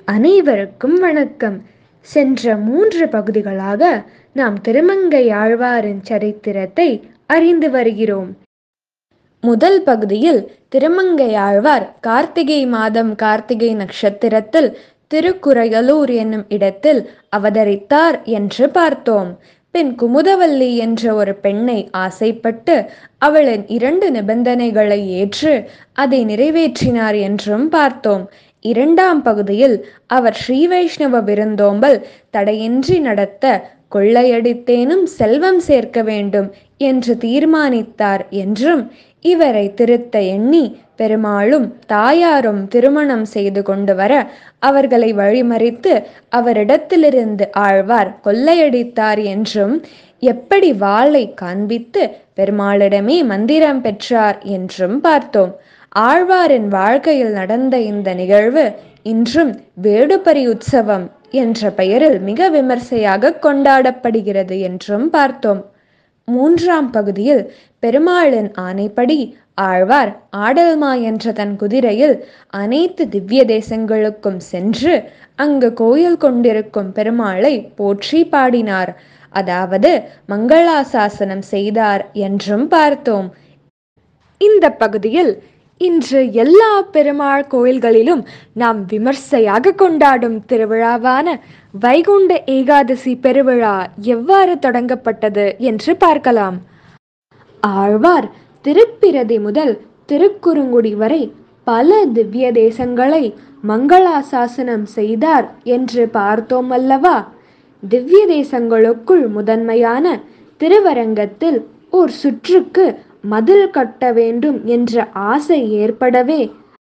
அனைவருக்கும் வணக்கம் சென்ற மூன்று பகுதிகளாக நாம் திருமங்கை ஆழ்வாரின் சரித்திரத்தை அறிந்து வருகிறோம் முதல் பகுதியில் திருமங்கை ஆழ்வார் கார்த்திகை மாதம் கார்த்திகை நட்சத்திரத்தில் திருக்குறையலூர் என்னும் இடத்தில் அவதரித்தார் என்று பார்த்தோம் பின் குமுதவல்லி என்ற ஒரு பெண்ணை ஆசைப்பட்டு அவளின் இரண்டு நிபந்தனைகளை ஏற்று அதை நிறைவேற்றினார் என்றும் பார்த்தோம் இரண்டாம் பகுதியில் அவர் ஸ்ரீ வைஷ்ணவ விருந்தோம்பல் தடையின்றி நடத்த கொள்ளையடித்தேனும் செல்வம் சேர்க்க வேண்டும் என்று தீர்மானித்தார் என்றும் இவரை திருத்த எண்ணி பெருமாளும் தாயாரும் திருமணம் செய்து கொண்டு வர அவர்களை வழிமறித்து அவரிடத்திலிருந்து ஆழ்வார் கொள்ளையடித்தார் என்றும் எப்படி வாளை காண்பித்து பெருமாளிடமே மந்திரம் பெற்றார் என்றும் பார்த்தோம் ஆழ்வாரின் வாழ்க்கையில் நடந்த இந்த நிகழ்வு இன்றும் வேடுபரி உற்சவம் என்ற பெயரில் மிக விமர்சையாக கொண்டாடப்படுகிறது என்றும் பார்த்தோம் மூன்றாம் பகுதியில் பெருமாளின் ஆணைப்படி ஆழ்வார் ஆடல்மா என்ற தன் குதிரையில் அனைத்து திவ்ய தேசங்களுக்கும் சென்று அங்கு கோயில் கொண்டிருக்கும் பெருமாளை போற்றி பாடினார் அதாவது மங்களாசாசனம் செய்தார் என்றும் பார்த்தோம் இந்த பகுதியில் இன்று எல்லா பெருமாள் கோயில்களிலும் நாம் விமர்சையாக கொண்டாடும் திருவிழாவான வைகுண்ட ஏகாதசி பெருவிழா எவ்வாறு தொடங்கப்பட்டது என்று பார்க்கலாம் ஆழ்வார் திருப்பிரதி முதல் திருக்குறுங்குடி வரை பல திவ்ய தேசங்களை மங்களாசாசனம் செய்தார் என்று பார்த்தோம் அல்லவா திவ்ய தேசங்களுக்குள் முதன்மையான திருவரங்கத்தில் ஓர் சுற்றுக்கு மதில் கட்ட வேண்டும் என்ற ஆசை ஏற்படவே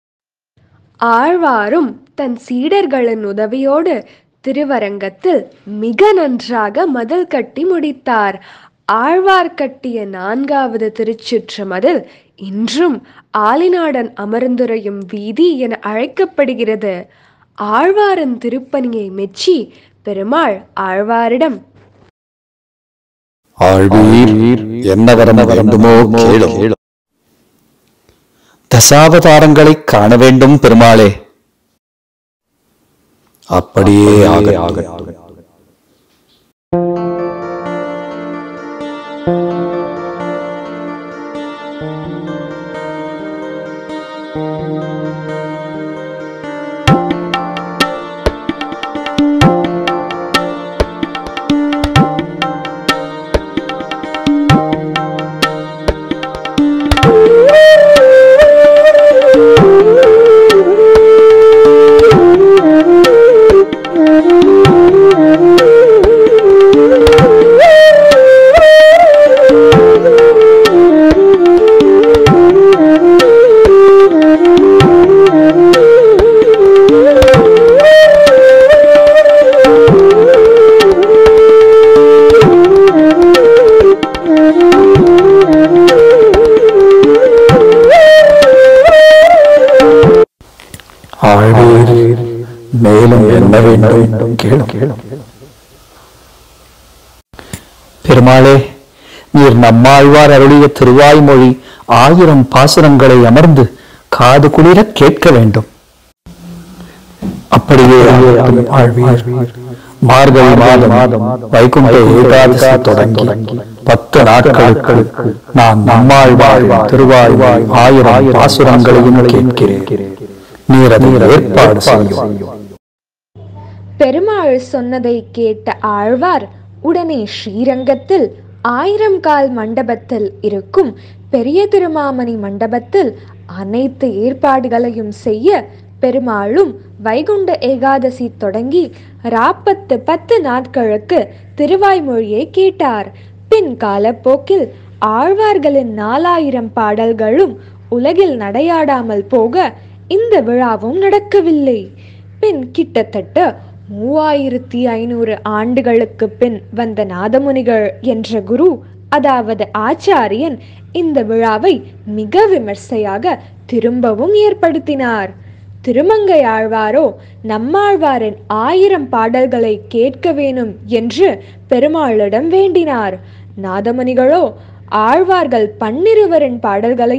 ஆழ்வாரும் தன் சீடர்களின் உதவியோடு திருவரங்கத்தில் மிக நன்றாக மதில் கட்டி முடித்தார் ஆழ்வார் கட்டிய நான்காவது திருச்சுற்று மதில் இன்றும் ஆலிநாடன் அமர்ந்துரையும் வீதி என அழைக்கப்படுகிறது ஆழ்வாரின் திருப்பணியை மெச்சி பெருமாள் ஆழ்வாரிடம் ஆழ்வீர் என்ன வரம் வேண்டுமோ கேளும் தசாவதாரங்களை காண வேண்டும் பெருமாளே அப்படியே ஆக ஆழ்வீர் மேலும் என்ன வேண்டும் கேளும் பெருமாளே நீர் நம்மாழ்வார் அருளிய திருவாய்மொழி ஆயிரம் பாசுரங்களை அமர்ந்து காது குளிர கேட்க வேண்டும் அப்படியே ஆகட்டும் ஆழ்வீர் மார்கழி மாதம் வைகுண்ட ஏகாதசி தொடங்கி பத்து நாட்களுக்கு நான் நம்மாழ்வார் திருவாய்மொழி ஆயிரம் பாசுரங்களையும் கேட்கிறேன் நீர் அதை ஏற்பாடு செய்யும் பெருமாள் சொன்னதை கேட்ட ஆழ்வார் உடனே ஸ்ரீரங்கத்தில் ஆயிரம் கால் மண்டபத்தில் இருக்கும் பெரிய திருமாமணி மண்டபத்தில் அனைத்து ஏற்பாடுகளையும் செய்ய பெருமாளும் வைகுண்ட ஏகாதசி தொடங்கி ராப்பத்து பத்து நாட்களுக்கு திருவாய்மொழியை கேட்டார் பின் காலப்போக்கில் ஆழ்வார்களின் நாலாயிரம் பாடல்களும் உலகில் நடையாடாமல் போக இந்த விழாவும் நடக்கவில்லை பின் கிட்டத்தட்ட மூவாயிரத்தி ஐநூறு ஆண்டுகளுக்கு பின் வந்த நாதமுனிகள் என்ற குரு அதாவது ஆச்சாரியன் இந்த விழாவை மிக விமர்சையாக திரும்பவும் ஏற்படுத்தினார் திருமங்கை ஆழ்வாரோ நம்மாழ்வாரின் ஆயிரம் பாடல்களை கேட்க வேணும் என்று பெருமாளிடம் வேண்டினார் நாதமுனிகளோ ஆழ்வார்கள் பன்னிருவரின் பாடல்களையும்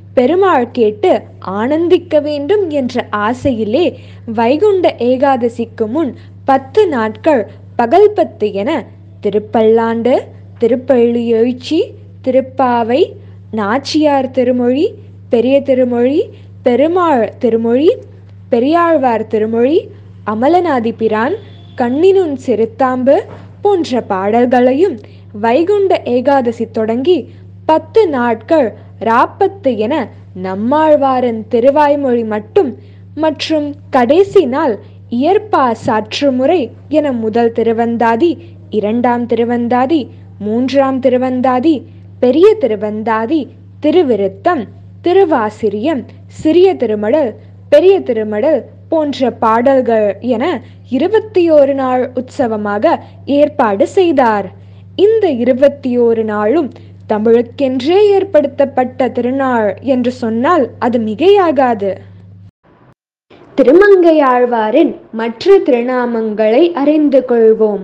பெருமாள் கேட்டு ஆனந்திக்க வேண்டும் என்ற ஆசையிலே வைகுண்ட ஏகாதசிக்கு முன் பத்து நாட்கள் பகல் பத்து என திருப்பல்லாண்டு திருப்பள்ளி எழுச்சி திருப்பாவை நாச்சியார் திருமொழி பெரிய திருமொழி பெருமாள் திருமொழி பெரியாழ்வார் திருமொழி அமலநாதி பிரான் கண்ணினுன் சிறுத்தாம்பு போன்ற பாடல்களையும் வைகுண்ட ஏகாதசி தொடங்கி பத்து நாட்கள் ராப்பத்து என நம்மாழ்வாரின் திருவாய்மொழி மட்டும் மற்றும் கடைசி நாள் இயற்பா சாற்றுமுறை என முதல் திருவந்தாதி இரண்டாம் திருவந்தாதி மூன்றாம் திருவந்தாதி பெரிய திருவந்தாதி திருவிருத்தம் திருவாசிரியம் சிறிய திருமடல் பெரிய திருமடல் போன்ற பாடல்கள் என இருபத்தி ஓரு நாள் உற்சவமாக ஏற்பாடு செய்தார் இந்த இருபத்தி ஓரு நாளும் தமிழுக்கென்றே ஏற்படுத்தப்பட்ட திருநாள் என்று சொன்னால் அது மிகையாகாது திருமங்கையாழ்வாரின் மற்ற திருநாமங்களை அறிந்து கொள்வோம்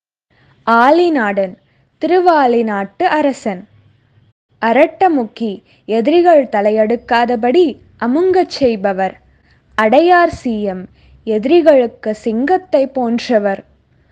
ஆலிநாடன் திருவாலிநாட்டு அரசன் அரட்டமுக்கி எதிரிகள் தலையெடுக்காதபடி அமுங்கச் செய்பவர் அடையார் சீயம் எதிரிகளுக்கு சிங்கத்தை போன்றவர்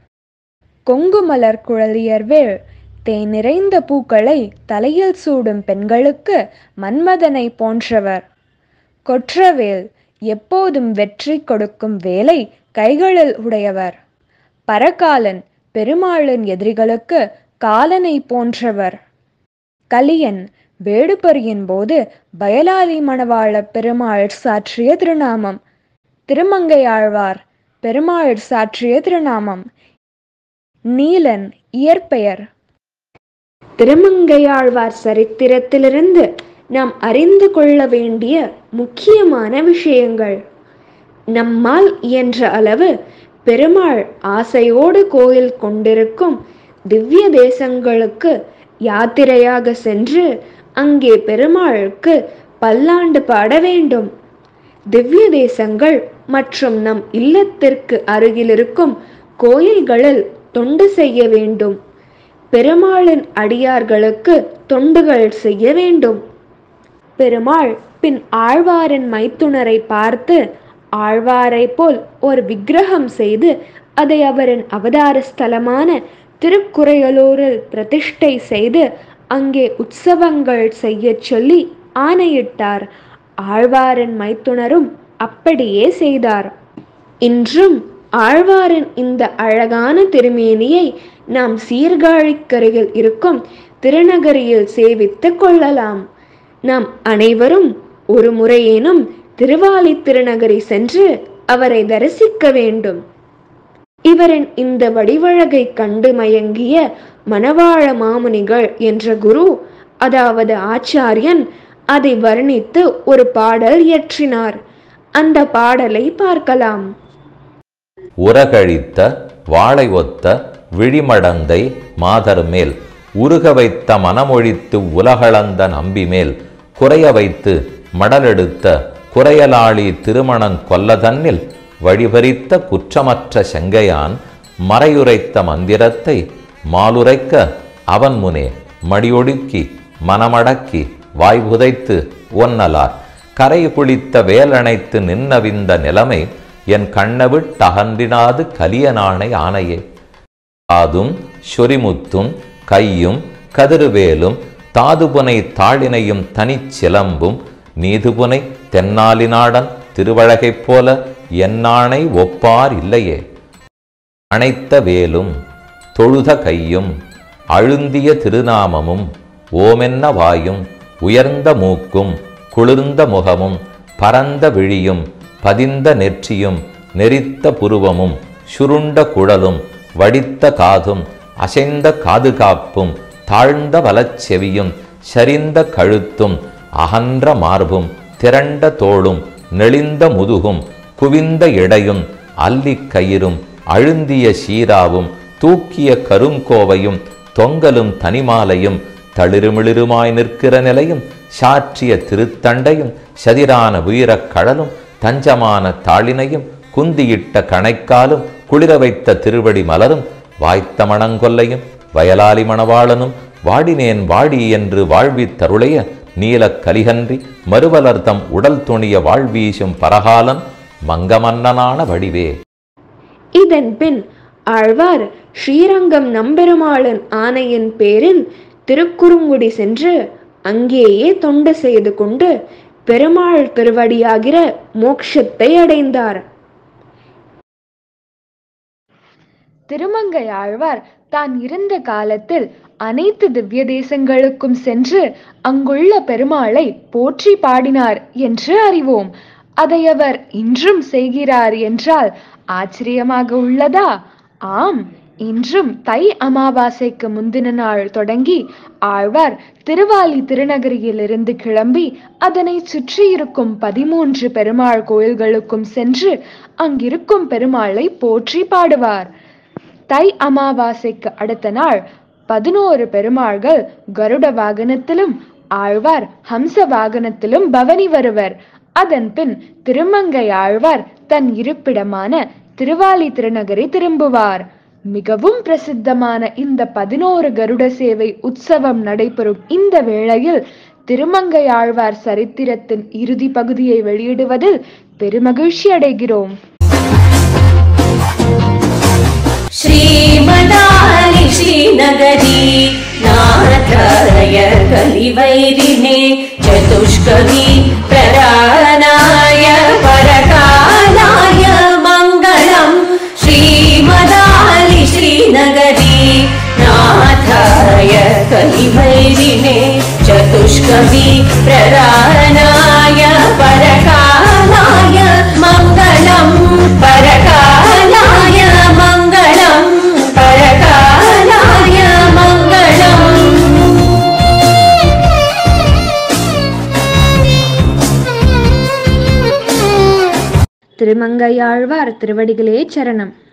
கொங்குமலர் குழலியர்வேள் தேன் நிறைந்த பூக்களை தலையில் சூடும் பெண்களுக்கு மன்மதனை போன்றவர் கொற்றவேல் எப்போதும் வெற்றி கொடுக்கும் வேலை கைகளில் உடையவர் பரகாலன் பெருமாளின் எதிரிகளுக்கு காலனை போன்றவர் கலியன் வேடுபரியின் போது பயலாலி மணவாள பெருமாள் சாற்றிய திருநாமம் திருமங்கையாழ்வார் பெருமாள் சாற்றிய திருநாமம் நீலன் இயற்பெயர் திருமங்கையாழ்வார் சரித்திரத்திலிருந்து நாம் அறிந்து கொள்ள வேண்டிய முக்கியமான விஷயங்கள் நம்மால் இயன்ற அளவு பெருமாள் ஆசையோடு கோயில் கொண்டிருக்கும் திவ்ய தேசங்களுக்கு யாத்திரையாக சென்று அங்கே பெருமாளுக்கு பல்லாண்டு பாட வேண்டும் திவ்ய தேசங்கள் மற்றும் நம் இல்லத்திற்கு அருகிலிருக்கும் கோயில்களில் தொண்டு செய்ய வேண்டும் பெருமாளின் அடியார்களுக்கு தொண்டுகள் செய்ய வேண்டும் பெருமாள் பின் ஆழ்வாரின் மைத்துனரை பார்த்து ஆழ்வாரை போல் ஒரு விக்கிரகம் செய்து அதை அவரின் அவதார ஸ்தலமான திருக்குறையலூரில் பிரதிஷ்டை செய்து அங்கே உற்சவங்கள் செய்யச் சொல்லி ஆணையிட்டார் ஆழ்வாரின் மைத்துனரும் அப்படியே செய்தார் இன்றும் ஆழ்வாரின் இந்த அழகான திருமேனியை நாம் சீர்காழிக்கரையில் இருக்கும் திருநகரியில் சேவித்துக் கொள்ளலாம் நாம் அனைவரும் ஒரு முறையேனும் திருவாலி திருநகரி சென்று அவரை தரிசிக்க வேண்டும் இவரின் இந்த வடிவழகை கண்டு மயங்கிய மணவாழ மாமுனிகள் என்ற குரு அதாவது ஆச்சாரியன் அதை வர்ணித்து ஒரு பாடல் இயற்றினார் அந்த பாடலை பார்க்கலாம் உரகழித்த வாளை ஒத்த விழிமடந்தை மாதர் மேல் உருக வைத்த மனமொழித்து உலகளந்த நம்பி மேல் குறைய வைத்து மடலெடுத்த குறையலாளி திருமணங் கொல்லதன்னில் வழிபறித்த குற்றமற்ற செங்கையான் மறையுரைத்த மந்திரத்தை மாலுரைக்க அவன் முனே மடியொடுக்கி மனமடக்கி வாய் புதைத்து ஒன்னலார் கரை குளித்த வேலணைத்து நின்னவிந்த நிலைமை என் கண்ணவிட்டகன்றினாது கலியனானை ஆணையே காதும் சொரிமுத்தும் கையும் கதிர்வேலும் தாதுபுனை தாளினையும் தனிச்சிலம்பும் நீதுபுனை தென்னாலினாடன் திருவழகைப் போல என்னானை ஒப்பார் இல்லையே அணைத்த வேலும் தொழுத கையும் அழுந்திய திருநாமமும் ஓமென்ன வாயும் உயர்ந்த மூக்கும் குளிர்ந்த முகமும் பரந்த விழியும் பதிந்த நெற்றியும் நெரித்த புருவமும் சுருண்ட குழலும் வடித்த காதும் அசைந்த காது காப்பும் தாழ்ந்த வலச்செவியும் சரிந்த கழுத்தும் அகன்ற மார்பும் திரண்ட தோளும் நெளிந்த முதுகும் குவிந்த இடையும் அல்லிக் கயிறும் அழுந்திய சீராவும் தூக்கிய கருங்கோவையும் தொங்கலும் தனிமாலையும் தளிருமிளிருமாய் நிற்கிற நிலையும் சாற்றிய திருத்தண்டையும் சதிரான வீரக் கடலும் தஞ்சமான தாளினையும் குந்தியிட்ட கணைக்காலும் குளிர வைத்த திருவடி மலரும் வாய்த்த மணங்கொல்லையும் வயலாலி மணவாளனும் வாடினேன் வாடி என்று வாழ்வித் தருளைய நீலக் கலிகன்றி மறுவலர்த்தம் உடல் துணிய வாழ்வீசும் பரகாலன் மங்கமன்னனான வடிவே இதன் பின் ஆழ்வார் ஸ்ரீரங்கம் நம்பெருமாளின் ஆணையின் பேரில் திருக்குறுங்குடி சென்று அங்கேயே தொண்டு செய்து கொண்டு பெருமாள் திருவடியாகிற மோட்சத்தை அடைந்தார் திருமங்கை ஆழ்வார் தான் இருந்த காலத்தில் அனைத்து திவ்ய தேசங்களுக்கும் சென்று அங்குள்ள பெருமாளை போற்றி பாடினார் என்று அறிவோம் அதை அவர் இன்றும் செய்கிறார் என்றால் ஆச்சரியமாக உள்ளதா ஆம் இன்றும் தை அமாவாசைக்கு முந்தின நாள் தொடங்கி ஆழ்வார் திருவாலி திருநகரியிலிருந்து கிளம்பி அதனை சுற்றியிருக்கும் பதிமூன்று பெருமாள் கோயில்களுக்கும் சென்று அங்கிருக்கும் பெருமாளை போற்றி பாடுவார் தை அமாவாசைக்கு அடுத்த நாள் பதினோரு பெருமாள்கள் கருட வாகனத்திலும் ஆழ்வார் ஹம்ச வாகனத்திலும் பவனி வருவர் அதன் பின் திருமங்கை ஆழ்வார் தன் இருப்பிடமான திருவாலி திருநகரை திரும்புவார் மிகவும் பிரசித்தமான இந்த பதினோரு கருட சேவை உற்சவம் நடைபெறும் இந்த வேளையில் திருமங்கை ஆழ்வார் சரித்திரத்தின் இறுதி பகுதியை வெளியிடுவதில் பெருமகிழ்ச்சி அடைகிறோம் श्रीमदानि श्रीनगरी नाथय कलिवैरिणे चतुष्कवि प्रदानाय परकालाय मङ्गलम् श्रीमदानि श्रीनगरी नाथय कलिवैरिणे चतुष्कवि प्रदानाय परकालाय मङ्गलम् परकालाय मङ्गलम् परकालाय मङ्गलम् திருமங்கையாழ்வார் திருவடிகளே சரணம்